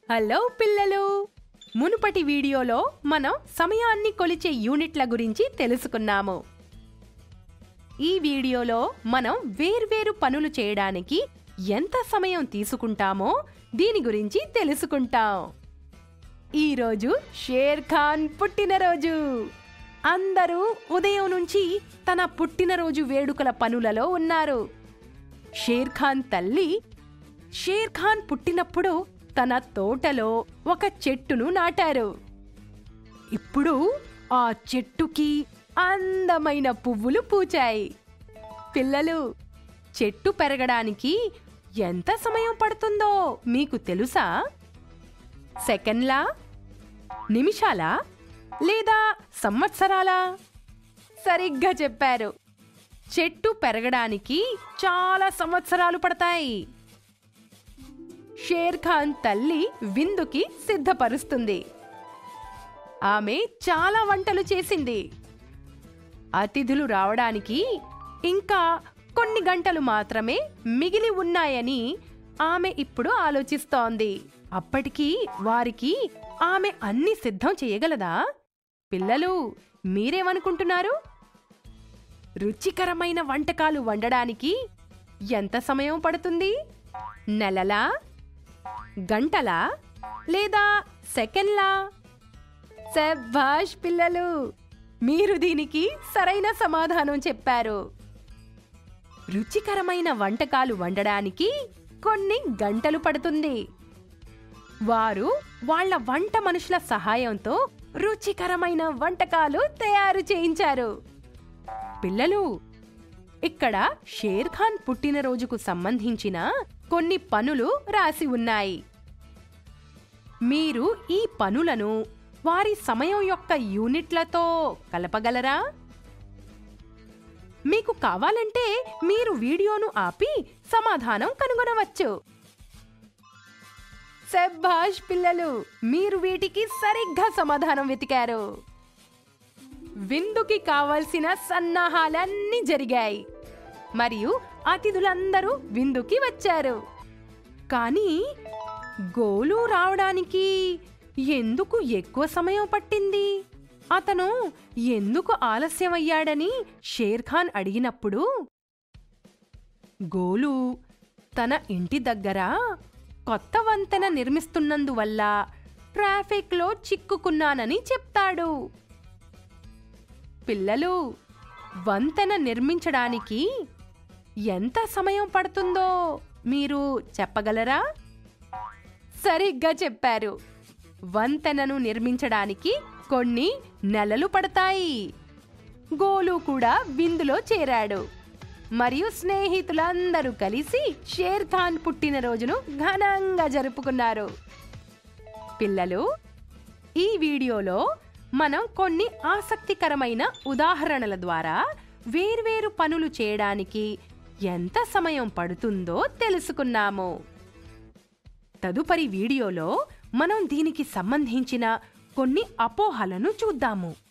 hello పిల్లలు మునుపటి వీడియోలో మనం సమయాన్ని కొలిచే యూనిట్ల గురించి తెలుసుకున్నాము ఈ వీడియోలో మనం వేర్వేరు పనులు చేయడానికి ఎంత సమయం తీసుకుంటామో దీని గురించి తెలుసుకుంటాం ఈరోజు షేర్ ఖాన్ పుట్టినరోజు అందరూ ఉదయం నుంచి తన పుట్టినరోజు వేడుకల పనులలో ఉన్నారు షేర్ ఖాన్ తల్లి షేర్ ఖాన్ పుట్టినప్పుడు తన తోటలో ఒక చెట్టును నాటారు ఇప్పుడు ఆ చెట్టుకి అందమైన పువ్వులు పూచాయి పిల్లలు చెట్టు పెరగడానికి ఎంత సమయం పడుతుందో మీకు తెలుసా సెకండ్లా నిమిషాలా లేదా సంవత్సరాలా సరిగ్గా చెప్పారు చెట్టు పెరగడానికి చాలా సంవత్సరాలు పడతాయి షేర్ ఖాన్ తల్లి విందుకి సిద్ధపరుస్తుంది ఆమె చాలా వంటలు చేసింది అతిథులు రావడానికి ఇంకా కొన్ని గంటలు మాత్రమే మిగిలి ఉన్నాయని ఆమె ఇప్పుడు ఆలోచిస్తోంది అప్పటికి వారికి ఆమె అన్ని సిద్ధం చేయగలదా పిల్లలు మీరేమనుకుంటున్నారు రుచికరమైన వంటకాలు వండడానికి ఎంత సమయం పడుతుంది నెలలా గంటలా లేదా సెకండ్లా శభాష్ పిల్లలు మీరు దీనికి సరైన సమాధానం చెప్పారు రుచికరమైన వంటకాలు వండడానికి కొన్ని గంటలు పడుతుంది వారు వాళ్ళ వంట మనుషుల సహాయంతో రుచికరమైన వంటకాలు తయారు చేయించారు పిల్లలు ఇక్కడ షేర్ ఖాన్ పుట్టినరోజుకు సంబంధించిన కొన్ని పనులు రాసి ఉన్నాయి మీరు ఈ పనులను వారి సమయం యొక్క యూనిట్లతో కలపగలరా మీకు కావాలంటే మీరు వీడియోను ఆపి సమాధానం కనుగొనవచ్చు శభాష్ పిల్లలు మీరు వీటికి సరిగ్గా సమాధానం వెతికారు విందుకి కావలసిన సన్నాహాలన్నీ జరిగాయి మరియు అతిథులందరూ విందుకి వచ్చారు కానీ గోలు రావడానికి ఎందుకు ఎక్కువ సమయం పట్టింది అతను ఎందుకు ఆలస్యమయ్యాడని షేర్ఖాన్ అడిగినప్పుడు గోలు తన ఇంటి దగ్గర కొత్త వంతెన నిర్మిస్తున్నందువల్ల ట్రాఫిక్లో చిక్కుకున్నానని చెప్తాడు పిల్లలు వంతెన నిర్మించడానికి ఎంత సమయం పడుతుందో మీరు చెప్పగలరా సరిగ్గా చెప్పారు వంతెనను నిర్మించడానికి కొన్ని నెలలు పడతాయి గోలు కూడా విందులో చేరాడు మరియు స్నేహితులందరూ కలిసి షేర్ ఖాన్ పుట్టినరోజును ఘనంగా జరుపుకున్నారు పిల్లలు ఈ వీడియోలో మనం కొన్ని ఆసక్తికరమైన ఉదాహరణల ద్వారా వేర్వేరు పనులు చేయడానికి ఎంత సమయం పడుతుందో తెలుసుకున్నాము తదుపరి వీడియోలో మనం దీనికి సంబంధించిన కొన్ని అపోహలను చూద్దాము